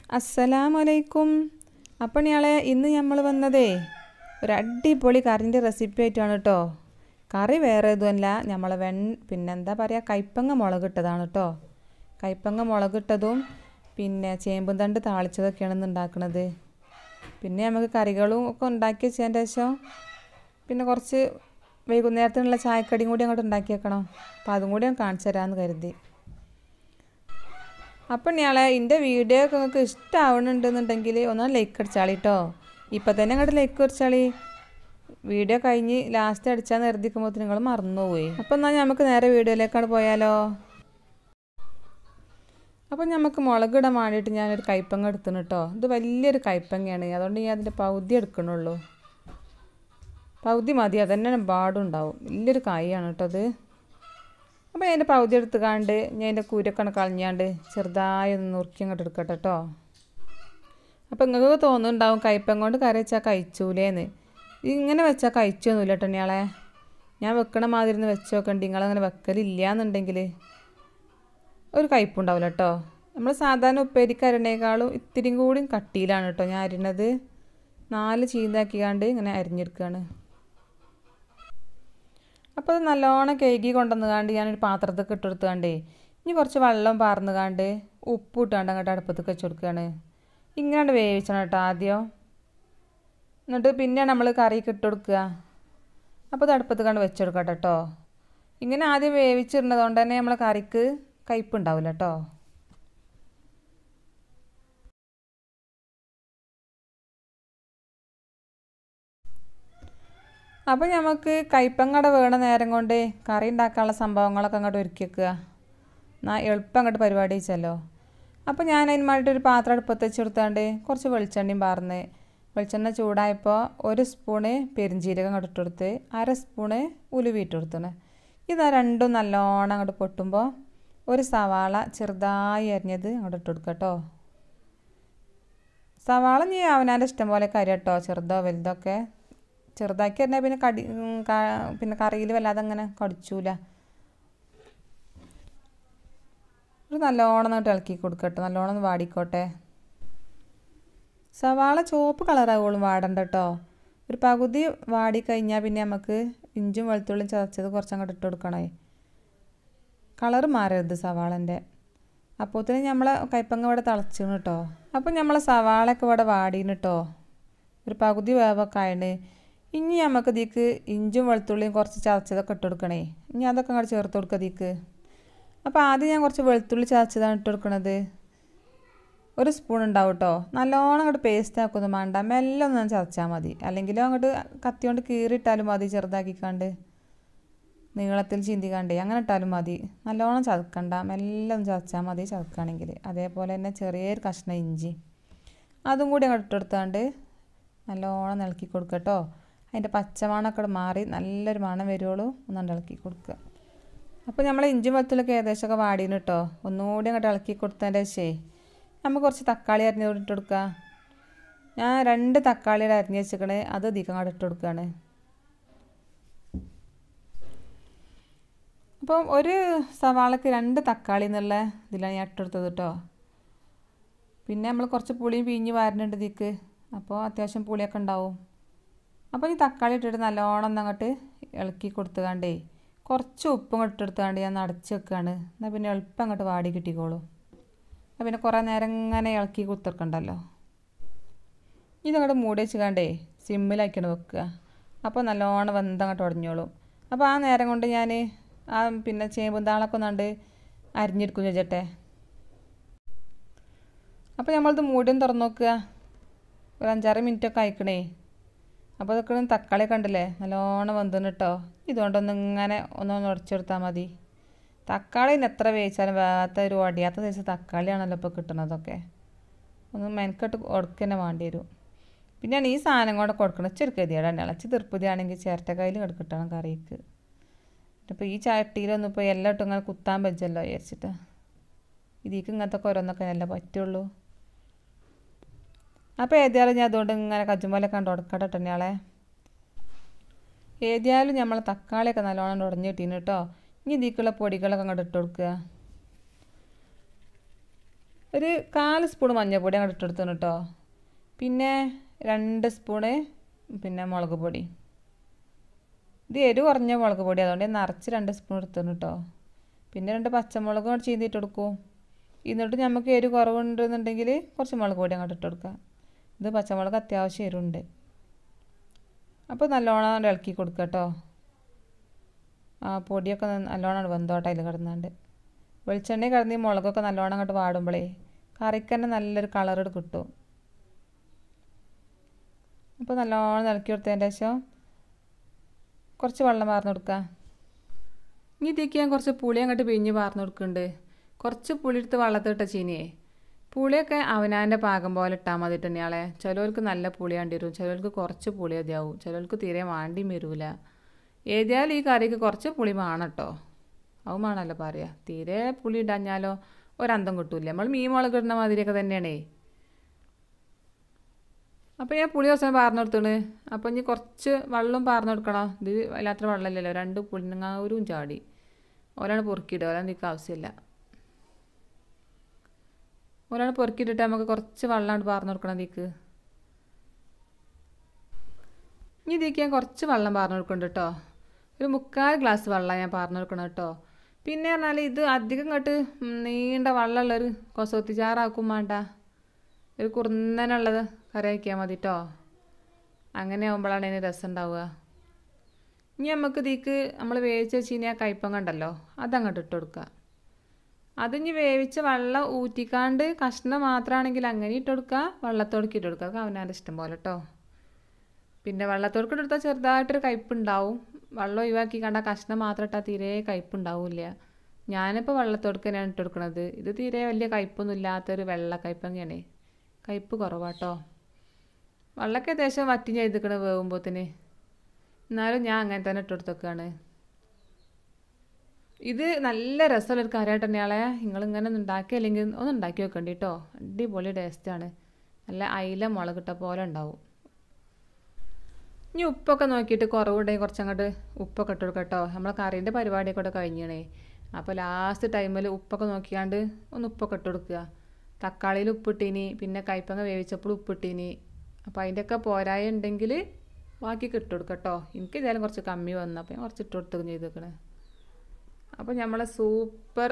അസ്സലാമലൈക്കും അപ്പം ഞാളെ ഇന്ന് നമ്മൾ വന്നതേ ഒരു അടിപൊളി കറിൻ്റെ റെസിപ്പി ആയിട്ടാണ് കേട്ടോ കറി വേറെ ഇതുമല്ല നമ്മൾ വെൺ പിന്നെന്താ പറയുക കൈപ്പങ്ങ മുളകിട്ടതാണ് കേട്ടോ കൈപ്പങ്ങ മുളകിട്ടതും പിന്നെ ചേമ്പും തണ്ട് താളിച്ചതൊക്കെയാണ് ഇന്ന് ഉണ്ടാക്കുന്നത് പിന്നെ നമുക്ക് കറികളും ഒക്കെ ഉണ്ടാക്കി വെച്ചതിൻ്റെ ശേഷം പിന്നെ കുറച്ച് വൈകുന്നേരത്തിനുള്ള ചായക്കടിയും കൂടി അങ്ങോട്ട് ഉണ്ടാക്കി വെക്കണം അപ്പോൾ അതും കൂടി ഞാൻ കാണിച്ചു തരാമെന്ന് കരുതി അപ്പം ഞാളെ എൻ്റെ വീഡിയോ ഒക്കെ നിങ്ങൾക്ക് ഇഷ്ടമാവണുണ്ടെന്നുണ്ടെങ്കിൽ ഒന്ന് ലൈക്ക് അടിച്ചാളി കേട്ടോ ഇപ്പം തന്നെ അങ്ങോട്ട് ലൈക്ക് അടിച്ചാളി വീഡിയോ കഴിഞ്ഞ് ലാസ്റ്റ് അടിച്ചാൽ നിർദ്ദിക്കുമ്പോൾ നിങ്ങൾ മറന്നുപോയി അപ്പം എന്നാൽ നമുക്ക് നേരെ വീഡിയോയിലേക്കാണ് പോയാലോ അപ്പം നമുക്ക് മുളകിടാൻ വേണ്ടിയിട്ട് ഞാനൊരു കൈപ്പങ്ങ എടുത്തിന് കേട്ടോ ഇത് വലിയൊരു കൈപ്പങ്ങയാണ് അതുകൊണ്ട് ഞാൻ അതിൻ്റെ പകുതി എടുക്കണുള്ളൂ പകുതി മതി അതന്നെ പാടുണ്ടാവും വലിയൊരു കായാണ് കേട്ടോ അത് അപ്പോൾ അതിൻ്റെ പകുതി എടുത്ത് കാണ്ട് ഞാൻ അതിൻ്റെ കൂരൊക്കെ കളഞ്ഞാണ്ട് ചെറുതായി ഒന്ന് നുറുക്കി അങ്ങോട്ട് എടുക്കട്ടെ കേട്ടോ അപ്പോൾ നിങ്ങൾക്ക് തോന്നുന്നുണ്ടാവും കയ്പം കൊണ്ട് കറി വെച്ചാൽ കഴിച്ചൂലേന്ന് ഇങ്ങനെ വെച്ചാൽ കഴിച്ചൊന്നുമില്ല കേട്ടോ ഇയാളെ ഞാൻ വെക്കണ മാതിരി ഒന്ന് വെച്ച് നോക്കണ്ട നിങ്ങളങ്ങനെ വെക്കലില്ല എന്നുണ്ടെങ്കിൽ ഒരു കയ്പുണ്ടാവില്ല കേട്ടോ നമ്മൾ സാധാരണ ഉപ്പേരിക്ക് അരിണേക്കാളും ഇത്തിരിയും കൂടി കട്ടിയിലാണ് കേട്ടോ ഞാൻ അരിണത് നാല് ചീന്താക്കിക്കാണ്ട് ഇങ്ങനെ അരിഞ്ഞെടുക്കുകയാണ് അപ്പോൾ അത് നല്ലോണം കഴുകി കൊണ്ടുവന്ന് കാണ്ട് ഞാനൊരു പാത്രത്തിൽ ഇട്ടെടുത്തുകാണ്ടേ ഇനി കുറച്ച് വെള്ളം പാർന്ന് കാണ്ട് ഉപ്പ് ഇട്ടാണ്ട് അങ്ങോട്ട് അടുപ്പത്തേക്ക് വെച്ച് കൊടുക്കുകയാണ് ഇങ്ങനെ വേവിച്ചണം കേട്ടോ ആദ്യം എന്നിട്ട് പിന്നെ നമ്മൾ കറിക്ക് ഇട്ട് കൊടുക്കുക അപ്പോൾ അത് അടുപ്പത്ത് കണ്ട് വെച്ചെടുക്കട്ടെ കേട്ടോ ഇങ്ങനെ ആദ്യം വേവിച്ചിടുന്നത് കൊണ്ട് തന്നെ നമ്മൾ കറിക്ക് കയ്പ്പ് ഉണ്ടാവില്ല കേട്ടോ അപ്പോൾ നമുക്ക് കയ്പങ്ങട വേണ നേരം കൊണ്ട് കറി ഉണ്ടാക്കാനുള്ള സംഭവങ്ങളൊക്കെ അങ്ങോട്ട് ഒരുക്കി വെക്കുക എന്നാൽ എളുപ്പം അങ്ങോട്ട് പരിപാടി വെച്ചല്ലോ അപ്പോൾ ഞാൻ അതിന് വേണ്ടിയിട്ട് ഒരു പാത്രം അടുപ്പത്ത് വെച്ചെടുത്താണ്ട് കുറച്ച് വെളിച്ചെണ്ണയും പാർന്ന് വെളിച്ചെണ്ണ ചൂടായപ്പോൾ ഒരു സ്പൂണ് പെരിഞ്ചീരകം അങ്ങോട്ട് ഇട്ടെടുത്ത് അര സ്പൂണ് ഉലുവി ഇട്ടെടുത്തണ് ഇതാ രണ്ടും നല്ലോണം അങ്ങോട്ട് പൊട്ടുമ്പോൾ ഒരു സവാള ചെറുതായി അരിഞ്ഞത് അങ്ങോട്ട് ഇട്ട് കൊടുക്കുക കേട്ടോ സവാള നീ അവനാൻ്റെ ഇഷ്ടം പോലെ കരി കേട്ടോ ചെറുതോ വലുതോ ഒക്കെ ചെറുതാക്കി പറഞ്ഞാൽ പിന്നെ കടി പിന്നെ കറിയിൽ വല്ലാതെ അങ്ങനെ കടിച്ചൂല ഒരു നല്ലോണം എന്നിട്ട് ഇളക്കി കൊടുക്കട്ടെ നല്ലോണം ഒന്ന് വാടിക്കോട്ടെ സവാള ചുവപ്പ് കളറാവുള്ളൂ വാടണ്ട കേട്ടോ ഒരു പകുതി വാടി കഴിഞ്ഞാൽ പിന്നെ നമുക്ക് ഇഞ്ചും വെളുത്തുള്ളിയും ചതച്ചത് കുറച്ച് അങ്ങോട്ട് ഇട്ട് കൊടുക്കണേ കളറ് മാറരുത് സവാളൻ്റെ അപ്പോഴത്തേന് നമ്മളെ കൈപ്പങ്ങ ഇവിടെ തിളച്ചിന് കേട്ടോ അപ്പം നമ്മളെ സവാളയൊക്കെ ഇവിടെ വാടീന് കേട്ടോ ഒരു പകുതി വേവൊക്കെ ആയിന് ഇനി നമുക്ക് ഇതിക്ക് ഇഞ്ചും വെളുത്തുള്ളിയും കുറച്ച് ചതച്ചതൊക്കെ ഇട്ട് കൊടുക്കണേ ഇനി അതൊക്കെ അങ്ങോട്ട് ചേർത്ത് കൊടുക്കുക ഇതിക്ക് അപ്പോൾ ആദ്യം ഞാൻ കുറച്ച് വെളുത്തുള്ളി ചതച്ചതാണ് ഇട്ട് കൊടുക്കണത് ഒരു സ്പൂൺ ഉണ്ടാവും കേട്ടോ നല്ലോണം അങ്ങോട്ട് പേസ്റ്റ് ആക്കൊന്നും വേണ്ട മെല്ലെ ഒന്ന് ചതച്ചാൽ മതി അല്ലെങ്കിലും അങ്ങോട്ട് കത്തി കൊണ്ട് കീറിയിട്ടാലും മതി ചെറുതാക്കിക്കാണ്ട് നീളത്തിൽ ചിന്തിക്കാണ്ടേ അങ്ങനെ ഇട്ടാലും മതി നല്ലോണം ചതക്കണ്ട മെല്ലെ ഒന്ന് ചതച്ചാൽ മതി ചതക്കുകയാണെങ്കിൽ അതേപോലെ തന്നെ ചെറിയൊരു കഷ്ണം ഇഞ്ചി അതും കൂടി അങ്ങോട്ട് ഇട്ടെടുത്താണ്ട് നല്ലോണം ഇളക്കി കൊടുക്കട്ടോ അതിൻ്റെ പച്ചമണമൊക്കെ മാറി നല്ലൊരു മണം വരുവുള്ളൂ ഒന്നുകൊണ്ട് ഇളക്കി കൊടുക്കുക അപ്പോൾ നമ്മൾ ഇഞ്ചി വെളുത്തുള്ളൊക്കെ ഏകദേശമൊക്കെ വാടീന് കേട്ടോ ഒന്നുകൂടി അങ്ങോട്ട് ഇളക്കി കൊടുത്തതിൻ്റെ ശേ നമുക്ക് കുറച്ച് തക്കാളി അരിഞ്ഞ് ഇട്ട് കൊടുക്കുക ഞാൻ രണ്ട് തക്കാളിയുടെ അരിഞ്ഞ് വെച്ചിക്കണേ അത് അധികം അങ്ങോട്ട് ഇട്ട് കൊടുക്കുകയാണ് അപ്പം ഒരു സവാളക്ക് രണ്ട് തക്കാളി എന്നുള്ള ഇതിലാണ് ഞാൻ ഇട്ടെടുത്തത് കേട്ടോ പിന്നെ നമ്മൾ കുറച്ച് പുളിയും പിഞ്ഞ് വാരുന്നുണ്ട് ഇതിക്ക് അപ്പോൾ അത്യാവശ്യം പുളിയൊക്കെ ഉണ്ടാവും അപ്പോൾ ഈ തക്കാളി ഇട്ടിട്ട് നല്ലോണം ഒന്ന് അങ്ങോട്ട് ഇളക്കി കൊടുത്തുകാണ്ടേ കുറച്ച് ഉപ്പും ഇങ്ങോട്ട് എടുത്തുകൊണ്ട് ഞാൻ അടച്ച് വെക്കുകയാണ് എന്നാൽ പിന്നെ എളുപ്പം അങ്ങോട്ട് വാടി കിട്ടിക്കോളും അപ്പോൾ പിന്നെ കുറേ നേരം ഇങ്ങനെ ഇളക്കി കുത്തിർക്കണ്ടല്ലോ ഇതങ്ങോട്ട് മൂടി വെച്ചുകാണ്ടേ സിമ്മിലാക്കിയാണ് വെക്കുക അപ്പോൾ നല്ലോണം വെന്തങ്ങോട്ട് ഉടഞ്ഞോളും അപ്പോൾ ആ നേരം കൊണ്ട് ഞാൻ ആ പിന്നെ ചേമ്പും താളൊക്കെ ഒന്നാണ്ട് അരിഞ്ഞെടുക്കും ചേച്ചട്ടെ അപ്പോൾ നമ്മളിത് മൂടിയും തുറന്നു നോക്കുക ഒരു അഞ്ചാറ് മിനിറ്റൊക്കെ അയക്കണേ അപ്പോൾ അതൊക്കെ തക്കാളി കണ്ടില്ലേ നല്ലോണം വെന്തിന് കേട്ടോ ഇതുകൊണ്ടൊന്ന് ഇങ്ങനെ ഒന്നൊന്ന് ഉടച്ചെടുത്താൽ മതി തക്കാളി എത്ര വേവിച്ചാലും വേഗത്ത ഒരു ഒടിയാത്ത സൈസ് തക്കാളിയാണല്ലോ ഇപ്പോൾ കിട്ടുന്നതൊക്കെ ഒന്ന് മെനക്കെട്ട് ഉടക്കന്നെ വേണ്ടി വരും പിന്നെയാണ് ഈ സാധനം കൊണ്ട് കൊടുക്കണം ചെറുക്കതിയാണ് ഇളച്ച് തീർപ്പതിയാണെങ്കിൽ ചിരട്ടക്കയിൽ കിട്ടണം കറിക്ക് ഇപ്പോൾ ഈ ചട്ടിയിലൊന്നും ഇപ്പോൾ എല്ലാം ഇട്ടും ഇങ്ങനെ കുത്താൻ പറ്റല്ലോ വിചാരിച്ചിട്ട് ഇതിക്ക് ഇങ്ങനത്തെ ഓരോന്നൊക്കെ നല്ല പറ്റുള്ളൂ അപ്പോൾ ഏതായാലും ഞാൻ അതുകൊണ്ട് ഇങ്ങനെ കജുമല കണ്ട് ഉടക്കട്ടെ തന്നെയാളെ ഏതായാലും നമ്മൾ തക്കാളിയൊക്കെ നല്ലോണം ഉടഞ്ഞ് കിട്ടീന് കേട്ടോ ഇനി ഇതിക്കുള്ള പൊടികളൊക്കെ അങ്ങോട്ട് ഇട്ട് കൊടുക്കുക ഒരു കാല് സ്പൂൺ മഞ്ഞൾപ്പൊടി അങ്ങോട്ട് ഇട്ടെടുത്തു കേട്ടോ പിന്നെ രണ്ട് സ്പൂണ് പിന്നെ മുളക് പൊടി ഇത് എരിവ് കുറഞ്ഞ മുളക് പൊടി അതുകൊണ്ട് ഞാൻ നിറച്ച് രണ്ട് സ്പൂൺ എടുത്തു കേട്ടോ പിന്നെ രണ്ട് പച്ചമുളകും കൂടെ ചീന്തിയിട്ട് കൊടുക്കും എന്നിട്ട് നമുക്ക് എരിവ് കുറവുണ്ടെന്നുണ്ടെങ്കിൽ കുറച്ച് മുളക് പൊടി അങ്ങോട്ട് ഇട്ട് കൊടുക്കാം ഇത് പച്ചമുളക് അത്യാവശ്യം എരിവുണ്ട് അപ്പോൾ നല്ലോണം ഇളക്കി കൊടുക്കുക കേട്ടോ ആ പൊടിയൊക്കെ നല്ലോണം വെന്തോട്ടെ അതിൽ കിടന്നാണ്ട് വെളിച്ചെണ്ണ കിടന്ന് ഈ മുളകൊക്കെ നല്ലോണം അങ്ങോട്ട് വാടുമ്പോഴേ കറിക്ക് തന്നെ നല്ലൊരു കളർ കിട്ടും അപ്പോൾ നല്ലോണം ഇളക്കി കൊടുത്തതിൻ്റെ ശേഷം കുറച്ച് വെള്ളം പാർന്ന് കൊടുക്കുക ഇനി ഇതിലേക്ക് ഞാൻ കുറച്ച് പുളി അങ്ങോട്ട് പിഴിഞ്ഞ് പാർന്ന് കൊടുക്കുന്നുണ്ട് കുറച്ച് പുളി എടുത്ത് വെള്ളത്തിട്ട ചീനിയേ പുളിയൊക്കെ അവനാൻ്റെ പാകം പോലെ ഇട്ടാൽ മതി തന്നെയാളെ ചിലവർക്ക് നല്ല പുളി വേണ്ടി വരും ചിലവർക്ക് കുറച്ച് പുളി മതിയാവും ചിലവർക്ക് തീരെ വാണ്ടിയും വരില്ല ഏതായാലും ഈ കറിക്ക് കുറച്ച് പുളി വേണം കേട്ടോ അത് വേണമല്ലോ പറയുക തീരെ പുളി ഇടാഞ്ഞാലോ ഒരന്തം കിട്ടൂല നമ്മൾ മീൻ മുളക് ഇടുന്ന മാതിരിയൊക്കെ തന്നെയാണേ അപ്പോൾ ഞാൻ പുളി ദിവസം പാർന്നു കൊടുത്തണ് അപ്പോൾ ഇനി കുറച്ച് വെള്ളം പാർന്നു കൊടുക്കണം ഇത് വല്ലാത്ത വെള്ളമില്ലല്ലോ രണ്ട് പുളിങ്ങാവരും ചാടി ഒരാൾ പൊറുക്കിയിടുക ഒരാൾ എനിക്ക് ആവശ്യമില്ല ഒരാൾ പൊറുക്കിയിട്ടിട്ട് നമുക്ക് കുറച്ച് വെള്ളമാണ് പാർന്നു കൊടുക്കണം ഇതിക്ക് ഇനി ഇതിക്ക് ഞാൻ കുറച്ച് വെള്ളം പാർന്നു കൊടുക്കുന്നുണ്ട് കേട്ടോ ഒരു മുക്കാൽ ഗ്ലാസ് വെള്ളം ഞാൻ പാർന്നു കൊടുക്കണം കേട്ടോ പിന്നെ പറഞ്ഞാൽ ഇത് അധികം ഇങ്ങോട്ട് നീണ്ട വെള്ളമുള്ളൊരു കൊസോത്തി ചാറാക്കും വേണ്ട ഒരു കുറുന്നനുള്ളത് കറി വയ്ക്കാൻ മതി കേട്ടോ അങ്ങനെ ആകുമ്പോഴാണ് അതിന് രസം ഉണ്ടാവുക ഇനി നമുക്ക് ഇതിക്ക് നമ്മൾ വേവിച്ച് വെച്ചിനി ആ കയ്പങ്ങ ഉണ്ടല്ലോ അതങ്ങോട്ട് ഇട്ട് കൊടുക്കുക അതിഞ്ഞ് വേവിച്ച വെള്ളം ഊറ്റിക്കാണ്ട് കഷ്ണം മാത്രമാണെങ്കിൽ അങ്ങനെ ഇട്ട് കൊടുക്കുക വെള്ളത്തോടക്ക് ഇട്ട് കൊടുക്കുക അവനാൻ്റെ ഇഷ്ടം പോലെ കേട്ടോ പിന്നെ വെള്ളത്തോടക്ക് ഇട്ടെടുത്താൽ ചെറുതായിട്ടൊരു കയ്പുണ്ടാവും വെള്ളം ഒഴിവാക്കി കണ്ട കഷ്ണം മാത്രം ഇട്ടാൽ തീരെ കയ്പുണ്ടാവില്ല ഞാനിപ്പോൾ വെള്ളത്തോടക്ക് തന്നെയാണ് ഇട്ട് കൊടുക്കുന്നത് ഇത് തീരെ വലിയ കയ്പൊന്നും ഇല്ലാത്തൊരു വെള്ള കയ്പങ്ങയാണ് കയ്പ് കുറവാട്ടോ വെള്ളമൊക്കെ ഏകദേശം വറ്റി ചെയ്തിക്കണ് വേകുമ്പോത്തിന് എന്നാലും ഞാൻ അങ്ങനെ തന്നെ ഇട്ട് കൊടുത്തേക്കാണ് ഇത് നല്ല രസമുള്ളൊരു കറിയായിട്ട് തന്നെയാളെ നിങ്ങളിങ്ങനെ ഒന്ന് ഉണ്ടാക്കിയില്ലെങ്കിൽ ഒന്ന് ഉണ്ടാക്കി വെക്കണ്ടി കേട്ടോ അടിപൊളി ടേസ്റ്റാണ് നല്ല അയില മുളകിട്ട പോലെ ഉണ്ടാവും ഇനി ഉപ്പൊക്കെ നോക്കിയിട്ട് കുറവുണ്ടെങ്കിൽ കുറച്ചങ്ങോട്ട് ഉപ്പൊക്കെ ഇട്ട് കൊടുക്കാം കേട്ടോ നമ്മളെ കറീൻ്റെ പരിപാടിയൊക്കെ കൂടെ കഴിഞ്ഞണേ അപ്പോൾ ലാസ്റ്റ് ടൈമിൽ ഉപ്പൊക്കെ നോക്കിയാണ്ട് ഒന്ന് ഉപ്പൊക്കെ ഇട്ട് കൊടുക്കുക തക്കാളിയിൽ ഉപ്പിട്ടീനി പിന്നെ കയ്പങ്ങ വേവിച്ചപ്പോൾ ഉപ്പിട്ടീനി അപ്പോൾ അതിൻ്റെയൊക്കെ പോരായ ഉണ്ടെങ്കിൽ ബാക്കിയൊക്കെ ഇട്ട് കൊടുക്കാം കേട്ടോ എനിക്ക് ഏതായാലും കുറച്ച് കമ്മി വന്നു അപ്പോൾ ഞാൻ കുറച്ച് ഇട്ട് കൊടുത്തു ചെയ്തേക്കണേ അപ്പോൾ നമ്മളെ സൂപ്പർ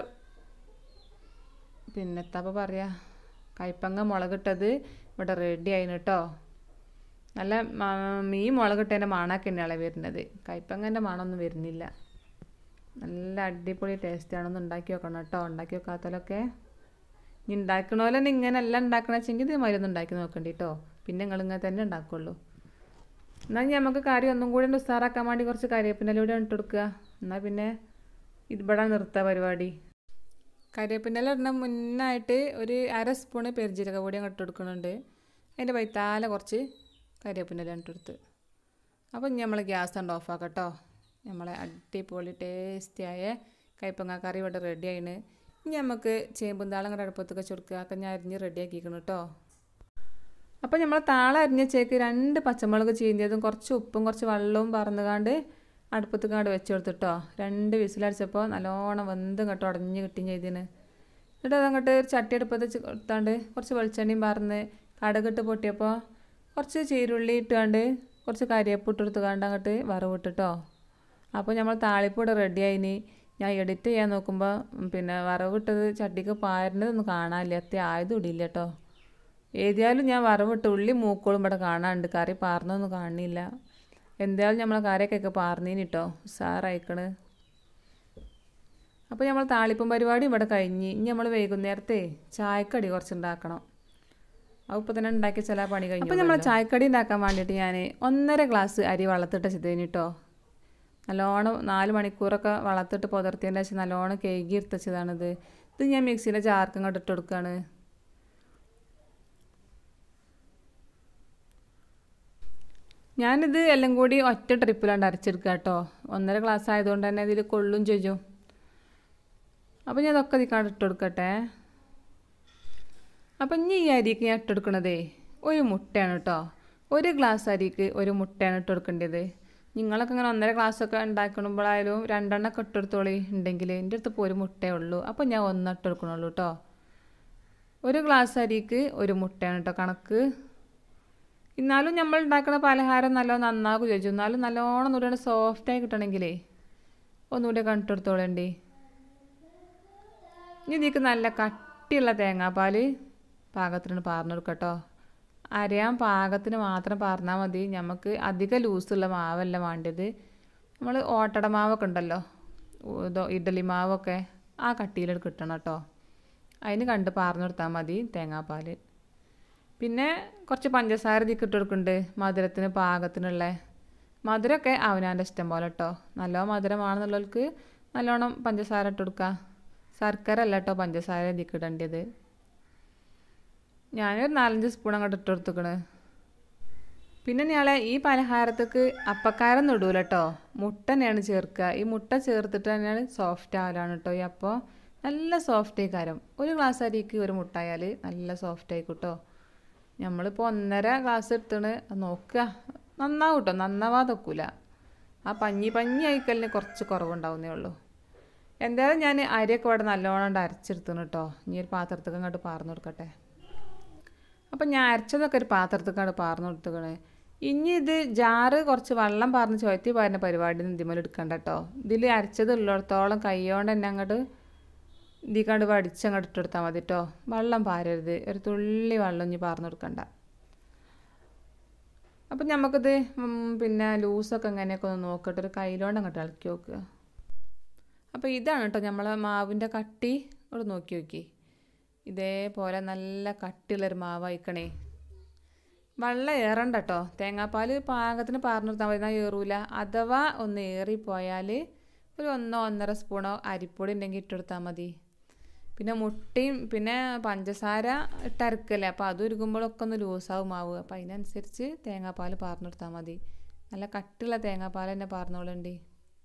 പിന്നെത്താപ്പോൾ പറയാ കയ്പങ്ങ മുളകിട്ടത് ഇവിടെ റെഡി ആയിന് കേട്ടോ നല്ല മീൻ മുളകിട്ടതിൻ്റെ മണമൊക്കെ തന്നെയാണ് വരുന്നത് കയ്പങ്ങൻ്റെ മണമൊന്നും വരുന്നില്ല നല്ല അടിപൊളി ടേസ്റ്റാണ് ഒന്ന് ഉണ്ടാക്കി വെക്കണം കേട്ടോ ഉണ്ടാക്കി വെക്കാത്തവരൊക്കെ ഇനി ഉണ്ടാക്കണ പോലെ തന്നെ ഇങ്ങനെ എല്ലാം ഉണ്ടാക്കണ വെച്ചെങ്കിൽ ഇത് മരുന്ന് ഉണ്ടാക്കി നോക്കണ്ടി കേട്ടോ പിന്നെ നിങ്ങൾ ഇങ്ങനെ തന്നെ ഉണ്ടാക്കുള്ളൂ എന്നാൽ നമുക്ക് കറി ഒന്നും കൂടി ഒന്ന് ഉസാറാക്കാൻ വേണ്ടി കുറച്ച് കരിവേപ്പിൻ്റെ ഇട്ട് കൊടുക്കുക എന്നാൽ പിന്നെ ഇവിടെ നിർത്തുക പരിപാടി കരിവേപ്പിൻ്റെ ഇടണ മുന്നായിട്ട് ഒരു അര സ്പൂണ് പെരിഞ്ചീരക പൊടി അങ്ങോട്ട് കൊടുക്കുന്നുണ്ട് അതിൻ്റെ വൈത്താല കുറച്ച് കരിവേപ്പിൻ്റെ ഇല ഇട്ടെടുത്ത് അപ്പോൾ ഇനി നമ്മൾ ഗ്യാസ് ഉണ്ട് ഓഫാക്കാം കേട്ടോ നമ്മളെ അടിപൊളി ടേസ്റ്റിയായ കയ്പങ്ങ കറി ഇവിടെ റെഡി ആയിന് ഇനി നമുക്ക് ചേമ്പും താളം കൂടെ അടുപ്പത്തൊക്കെ ചുരുക്കുക ഒക്കെ ഞാൻ അരിഞ്ഞ് റെഡിയാക്കിക്കണം കേട്ടോ അപ്പോൾ നമ്മൾ താളം അരിഞ്ഞ ചേക്ക് രണ്ട് പച്ചമുളക് ചീന്തിയതും കുറച്ച് ഉപ്പും കുറച്ച് വെള്ളവും പറന്നുകാണ്ട് അടുപ്പത്ത് കാണ്ട് വെച്ച് കൊടുത്തിട്ടോ രണ്ട് വിസിലടിച്ചപ്പോൾ നല്ലോണം വെന്തും കേട്ടോ ഉടഞ്ഞ് കിട്ടുകയും ചെയ്തിന് എന്നിട്ട് അതങ്ങോട്ട് ഒരു ചട്ടി അടുപ്പത്ത് വെച്ച് കൊടുത്താണ്ട് കുറച്ച് വെളിച്ചെണ്ണയും പറന്ന് കടുകിട്ട് പൊട്ടിയപ്പോൾ കുറച്ച് ചീരുള്ളി ഇട്ടുകൊണ്ട് കുറച്ച് കരിയേപ്പ് ഇട്ട് കൊടുത്തുകൊണ്ട് അങ്ങോട്ട് വറവിട്ടിട്ടോ അപ്പോൾ നമ്മൾ താളിപ്പ് ഇവിടെ റെഡി ആയിനി ഞാൻ എഡിറ്റ് ചെയ്യാൻ നോക്കുമ്പോൾ പിന്നെ വറവിട്ടത് ചട്ടിക്ക് പാരുന്നതൊന്നും കാണാനില്ല അത്ര ആയതും ഇടില്ല കേട്ടോ ഏതായാലും ഞാൻ വറവിട്ട് ഉള്ളി മൂക്കോളും ഇവിടെ കാണാനുണ്ട് കറി പാർന്നൊന്നും കാണില്ല എന്തായാലും നമ്മളെ കറിയൊക്കെ പാർന്നീന് കേട്ടോ സാറായിക്കണ് അപ്പോൾ നമ്മൾ താളിപ്പം പരിപാടി ഇവിടെ കഴിഞ്ഞ് ഇനി നമ്മൾ വൈകുന്നേരത്തെ ചായക്കടി കുറച്ച് ഉണ്ടാക്കണം അത് ഇപ്പോൾ തന്നെ ഉണ്ടാക്കിയ ചില പണി കഴിഞ്ഞു അപ്പോൾ നമ്മൾ ചായക്കടി ഉണ്ടാക്കാൻ വേണ്ടിയിട്ട് ഞാൻ ഒന്നര ഗ്ലാസ് അരി വെള്ളത്തിട്ട് വെച്ചതേന് കേട്ടോ നല്ലോണം നാല് മണിക്കൂറൊക്കെ വളർത്തിട്ട് പുതർത്തിയതിൻ്റെ ശേഷം നല്ലോണം കേകി എടുത്തതാണിത് ഇത് ഞാൻ മിക്സിയുടെ ചാർക്ക് അങ്ങോട്ട് ഇട്ട് കൊടുക്കുകയാണ് ഞാനിത് എല്ലാം കൂടി ഒറ്റ ട്രിപ്പിലാണ്ട് അരച്ചെടുക്കുക കേട്ടോ ഒന്നര ഗ്ലാസ് ആയതുകൊണ്ട് തന്നെ ഇതിൽ കൊള്ളും ചോദിച്ചു അപ്പോൾ ഞാൻ ഇതൊക്കെ ഇതിക്കാണ്ട് ഇട്ട് കൊടുക്കട്ടെ അപ്പം ഇനി ഈ അരിക്ക് ഞാൻ ഇട്ടെടുക്കണതേ ഒരു മുട്ടയാണ് കേട്ടോ ഒരു ഗ്ലാസ് അരിക്ക് ഒരു മുട്ടയാണ് ഇട്ട് കൊടുക്കേണ്ടത് നിങ്ങളൊക്കെ ഇങ്ങനെ ഒന്നര ഗ്ലാസ്സൊക്കെ ഉണ്ടാക്കണമ്പോഴായാലും രണ്ടെണ്ണമൊക്കെ ഇട്ടെടുത്തോളി ഉണ്ടെങ്കിൽ എൻ്റെ അടുത്ത് ഇപ്പോൾ ഒരു മുട്ടയേ ഉള്ളൂ അപ്പോൾ ഞാൻ ഒന്ന് ഇട്ടെടുക്കണുള്ളൂ കേട്ടോ ഒരു ഗ്ലാസ് അരിക്ക് ഒരു മുട്ടയാണ് കേട്ടോ കണക്ക് എന്നാലും നമ്മൾ ഉണ്ടാക്കുന്ന പലഹാരം നല്ലോണം നന്നാക്കും ചോദിച്ചു എന്നാലും നല്ലോണം ഒന്നുകൂടെ സോഫ്റ്റായി കിട്ടണമെങ്കിലേ ഒന്നുകൂടെ കണ്ടിട്ടെടുത്തോളേണ്ടി ഇനി ഇതിക്ക് നല്ല കട്ടിയുള്ള തേങ്ങാപ്പാൽ പാകത്തിന് പാർന്നെടുക്കട്ടോ അരയാൻ പാകത്തിന് മാത്രം പാർന്നാൽ മതി നമുക്ക് അധികം ലൂസുള്ള മാവല്ല വേണ്ടത് നമ്മൾ ഓട്ടട മാവൊക്കെ ഉണ്ടല്ലോ ഇതോ ഇഡ്ഡലി മാവൊക്കെ ആ കട്ടിയിൽ കിട്ടണം കേട്ടോ അതിന് കണ്ട് പാർന്നെടുത്താൽ മതി തേങ്ങാപ്പാൽ പിന്നെ കുറച്ച് പഞ്ചസാര ഇതിക്ക് ഇട്ട് കൊടുക്കുന്നുണ്ട് മധുരത്തിന് പാകത്തിനുള്ള മധുരമൊക്കെ അവനാൻ്റെ ഇഷ്ടം പോലെ കേട്ടോ നല്ല മധുരമാണെന്നുള്ളവർക്ക് നല്ലോണം പഞ്ചസാര ഇട്ട് കൊടുക്കുക ശർക്കര അല്ല കേട്ടോ പഞ്ചസാര ഇതിക്ക് ഇടേണ്ടത് ഞാനൊരു നാലഞ്ച് സ്പൂൺ അങ്ങോട്ട് ഇട്ട് കൊടുത്തുക്കണ് പിന്നെ ഞാളെ ഈ പലഹാരത്തേക്ക് അപ്പക്കാരൊന്നും ഇടൂല കേട്ടോ മുട്ട തന്നെയാണ് ചേർക്കുക ഈ മുട്ട ചേർത്തിട്ട് തന്നെയാണ് സോഫ്റ്റ് ആവലാണ് കേട്ടോ ഈ അപ്പോൾ നല്ല സോഫ്റ്റ് ആയി കാരം ഒരു ഗ്ലാസ് അരിക്ക് ഒരു മുട്ട ആയാൽ നല്ല സോഫ്റ്റ് ആയി കേട്ടോ നമ്മളിപ്പോൾ ഒന്നര ഗ്ലാസ് എടുത്തണ് നോക്കുക നന്നാവും കേട്ടോ നന്നാവാതെ വെക്കൂല ആ പഞ്ഞി പഞ്ഞി ആയിക്കലിന് കുറച്ച് കുറവുണ്ടാവുന്നേ ഉള്ളൂ എന്തായാലും ഞാൻ അരിയൊക്കെ ഇവിടെ നല്ലോണം കൊണ്ട് അരച്ചെടുത്തുന്നു കേട്ടോ ഇനി ഒരു പാത്രത്തേക്ക് അങ്ങോട്ട് പാർന്നു കൊടുക്കട്ടെ അപ്പം ഞാൻ അരച്ചതൊക്കെ ഒരു പാത്രത്തേക്കാണ് പാർന്നു കൊടുത്തുക്കണ് ഇനി ഇത് ജാറ് കുറച്ച് വെള്ളം പാർന്ന് ചുവത്തി പാരുന്ന പരിപാടി ഇതിമേൽ എടുക്കണ്ട കേട്ടോ ഇതിൽ അരച്ചത് ഉള്ളിടത്തോളം കൈകൊണ്ട് തന്നെ അങ്ങോട്ട് ഇതിക്കാണ്ട് വടിച്ചങ്ങോട്ട് ഇട്ടെടുത്താൽ മതി കേട്ടോ വെള്ളം പാരരുത് ഒരു തുള്ളി വെള്ളം ഇനി പാർന്നു കൊടുക്കണ്ട അപ്പം നമുക്കിത് പിന്നെ ലൂസൊക്കെ എങ്ങനെയൊക്കെ ഒന്ന് നോക്കട്ടെ ഒരു കയ്യിലോണ്ട് അങ്ങോട്ട് ഇളക്കി നോക്കുക അപ്പോൾ ഇതാണ് കേട്ടോ നമ്മളെ മാവിൻ്റെ കട്ടി ഇവിടെ നോക്കി നോക്കി ഇതേപോലെ നല്ല കട്ടിയുള്ളൊരു മാവ് അയക്കണേ വെള്ളം ഏറണ്ട കേട്ടോ തേങ്ങാപ്പാൽ പാകത്തിന് പാർന്നു നിർത്താൻ മതി എന്നാൽ ഏറൂല അഥവാ ഒന്ന് ഏറിപ്പോയാൽ ഒരു ഒന്നോ ഒന്നര സ്പൂണോ അരിപ്പൊടി ഉണ്ടെങ്കിൽ ഇട്ടെടുത്താൽ മതി പിന്നെ മുട്ടയും പിന്നെ പഞ്ചസാര ഇട്ടരക്കല്ലേ അപ്പോൾ അത് ഉരുകുമ്പോഴൊക്കെ ഒന്ന് ലൂസാവും മാവ് അപ്പോൾ അതിനനുസരിച്ച് തേങ്ങാപ്പാൽ പാർന്നു നിർത്താൽ മതി നല്ല കട്ടിയുള്ള തേങ്ങാപ്പാൽ തന്നെ പാർന്നോളണ്ടി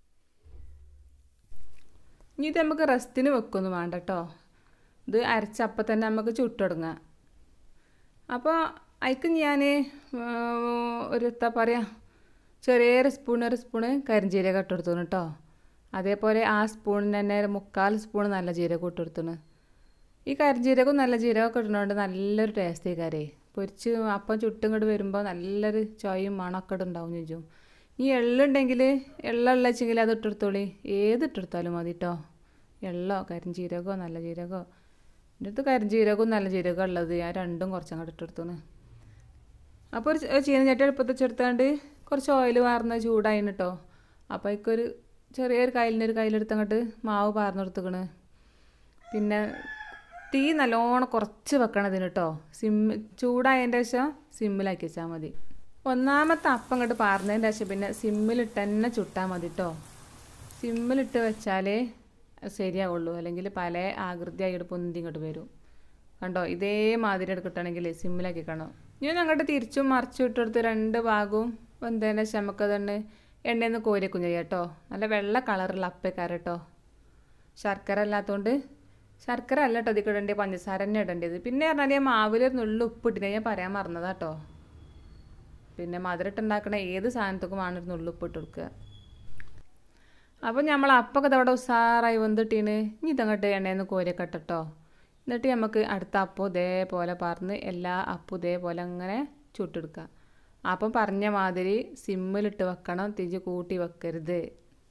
ഇനി ഇത് നമുക്ക് റെസ്റ്റിന് വെക്കൊന്നും വേണ്ട കേട്ടോ ഇത് അരച്ചപ്പം തന്നെ നമുക്ക് ചുട്ടുടങ്ങാം അപ്പോൾ അതിക്ക് ഞാൻ ഒരു എന്താ പറയുക ചെറിയൊരു സ്പൂൺ ഒരു സ്പൂണ് കരിഞ്ചീരകം ഇട്ട് കൊടുത്തു കേട്ടോ അതേപോലെ ആ സ്പൂണിന് തന്നെ ഒരു മുക്കാൽ സ്പൂൺ നല്ല ജീരകം ഇട്ട് കൊടുത്തു ഈ കരിഞ്ചീരകവും നല്ല ജീരകമൊക്കെ ഇടുന്നതുകൊണ്ട് നല്ലൊരു ടേസ്റ്റ് കാരേ പൊരിച്ച് അപ്പം ചുട്ടും ഇങ്ങോട്ട് വരുമ്പോൾ നല്ലൊരു ചോയും മണമൊക്കെ ഉണ്ടാവും ചോദിച്ചു ഈ എള്ളുണ്ടെങ്കിൽ എള്ളുള്ള വെച്ചെങ്കിൽ അത് ഇട്ടെടുത്തോളി ഏത് ഇട്ടെടുത്താലും മതി കേട്ടോ എള്ളോ കരിഞ്ചീരകമോ നല്ല ജീരകമോ എൻ്റെ അടുത്ത് കരിഞ്ചീരകവും നല്ല ജീരകവും ഉള്ളത് ഞാൻ രണ്ടും കുറച്ചങ്ങോട്ട് ഇട്ടെടുത്തോന്ന് അപ്പോൾ ഒരു ചീനച്ചട്ടി അടുപ്പത്ത് വെച്ചെടുത്താണ്ട് കുറച്ച് ഓയിൽ വാർന്ന് ചൂടായിന് കേട്ടോ അപ്പോൾ അതിക്കൊരു ചെറിയൊരു കയ്യിലിൻ്റെ ഒരു കയ്യിലെടുത്തങ്ങോട്ട് മാവ് പാർന്നു കൊടുത്തുക്കണ് പിന്നെ തീ നല്ലോണം കുറച്ച് വെക്കണം ഇതിന് കേട്ടോ സിമ്മ് ചൂടായതിൻ്റെ ശേഷം സിമ്മിലാക്കി വെച്ചാൽ മതി ഒന്നാമത്തെ അപ്പം ഇങ്ങോട്ട് പാർന്നതിൻ്റെ ശേഷം പിന്നെ സിമ്മിലിട്ട് തന്നെ ചുട്ടാൽ മതി കേട്ടോ സിമ്മിലിട്ട് വെച്ചാലേ ശരിയാവുള്ളൂ അല്ലെങ്കിൽ പല ആകൃതിയായിട്ട് പൊന്തി ഇങ്ങോട്ട് വരും കണ്ടോ ഇതേമാതിരി എടുക്കട്ടാണെങ്കിൽ സിമ്മിലാക്കി കാണാം ഞാൻ അങ്ങോട്ട് തിരിച്ചും മറിച്ചും ഇട്ടെടുത്ത് രണ്ട് ഭാഗവും വെന്തതിൻ്റെ ശേഷം നമുക്കതുണ്ട് എണ്ണയിൽ നിന്ന് കോരിക്കും ചെയ്യാം കേട്ടോ നല്ല വെള്ള കളറുള്ള അപ്പക്കാര കേട്ടോ ശർക്കര അല്ലാത്തതുകൊണ്ട് ശർക്കര അല്ല കേട്ടോ ഇതിൽ ഇടേണ്ടത് പഞ്ചസാര തന്നെ ഇടേണ്ടത് പിന്നെ പറഞ്ഞാൽ ഞാൻ മാവിൽ ഒരു നുള്ളു ഉപ്പ് ഇട്ടിട്ട് ഞാൻ പറയാൻ മറന്നതാ കേട്ടോ പിന്നെ മധുരട്ടുണ്ടാക്കണ ഏത് സാധനത്തേക്കും ആണ് ഒരു നുള്ളു ഉപ്പ് ഇട്ട് കൊടുക്കുക അപ്പോൾ നമ്മൾ അപ്പൊക്കെ അവിടെ ഉസാറായി വെന്തിട്ടീന് ഇനി ഇതങ്ങോട്ട് എണ്ണയിൽ നിന്ന് കോരിയൊക്കെ ഇട്ടോ എന്നിട്ട് നമുക്ക് അടുത്ത അപ്പം ഇതേപോലെ പറഞ്ഞ് എല്ലാ അപ്പം ഇതേപോലെ അങ്ങനെ ചുട്ടെടുക്കുക അപ്പം പറഞ്ഞ മാതിരി സിമ്മിലിട്ട് വെക്കണം തിരിച്ച് കൂട്ടി വെക്കരുത്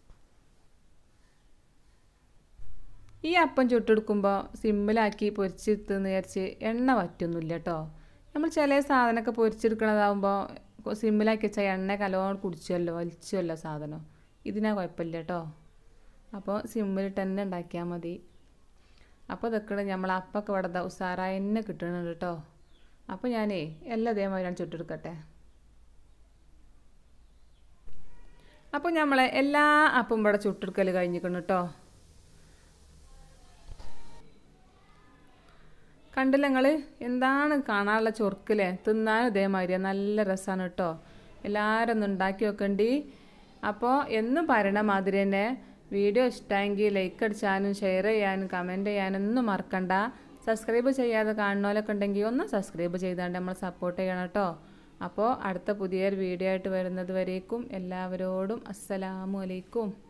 ഈ അപ്പം ചുട്ടെടുക്കുമ്പോൾ സിമ്മിലാക്കി പൊരിച്ചെടുത്തെന്ന് വിചാരിച്ച് എണ്ണ വറ്റൊന്നുമില്ല കേട്ടോ നമ്മൾ ചില സാധനമൊക്കെ പൊരിച്ചെടുക്കണതാകുമ്പോൾ സിമ്മിലാക്കി വെച്ചാൽ എണ്ണ കലോണം കുടിച്ചുമല്ലോ വലിച്ചുമല്ലോ സാധനം ഇതിനാ കുഴപ്പമില്ല കേട്ടോ അപ്പോൾ സിമ്മിലിട്ട് തന്നെ ഉണ്ടാക്കിയാൽ മതി അപ്പോൾ ഇതൊക്കെ നമ്മൾ അപ്പൊക്കെ ഇവിടെ ഉസാറായി തന്നെ കിട്ടണുണ്ട് കേട്ടോ അപ്പോൾ ഞാനേ എല്ലാം ഇതേമാതിരിയാണ് ചുട്ടെടുക്കട്ടെ അപ്പോൾ നമ്മളെ എല്ലാ അപ്പം ഇവിടെ ചുട്ടെടുക്കൽ കഴിഞ്ഞിരിക്കണം കേട്ടോ കണ്ടില്ല നിങ്ങൾ എന്താണ് കാണാനുള്ള ചൊറുക്കില്ലേ തിന്നാനും ഇതേമാതിരിയാണ് നല്ല രസമാണ് കേട്ടോ എല്ലാവരും ഒന്ന് ഉണ്ടാക്കി വെക്കണ്ടി അപ്പോൾ എന്നും പറയണ മാതിരി തന്നെ വീഡിയോ ഇഷ്ടമെങ്കിൽ ലൈക്ക് അടിച്ചാനും ഷെയർ ചെയ്യാനും കമൻറ്റ് ചെയ്യാനും ഒന്നും മറക്കണ്ട സബ്സ്ക്രൈബ് ചെയ്യാതെ കാണുന്നവരൊക്കെ ഉണ്ടെങ്കിൽ ഒന്ന് സബ്സ്ക്രൈബ് ചെയ്താണ്ട് നമ്മൾ സപ്പോർട്ട് ചെയ്യണം കേട്ടോ അപ്പോൾ അടുത്ത പുതിയൊരു വീഡിയോ ആയിട്ട് വരുന്നത് വരേക്കും എല്ലാവരോടും അസ്സലാമു അലൈക്കും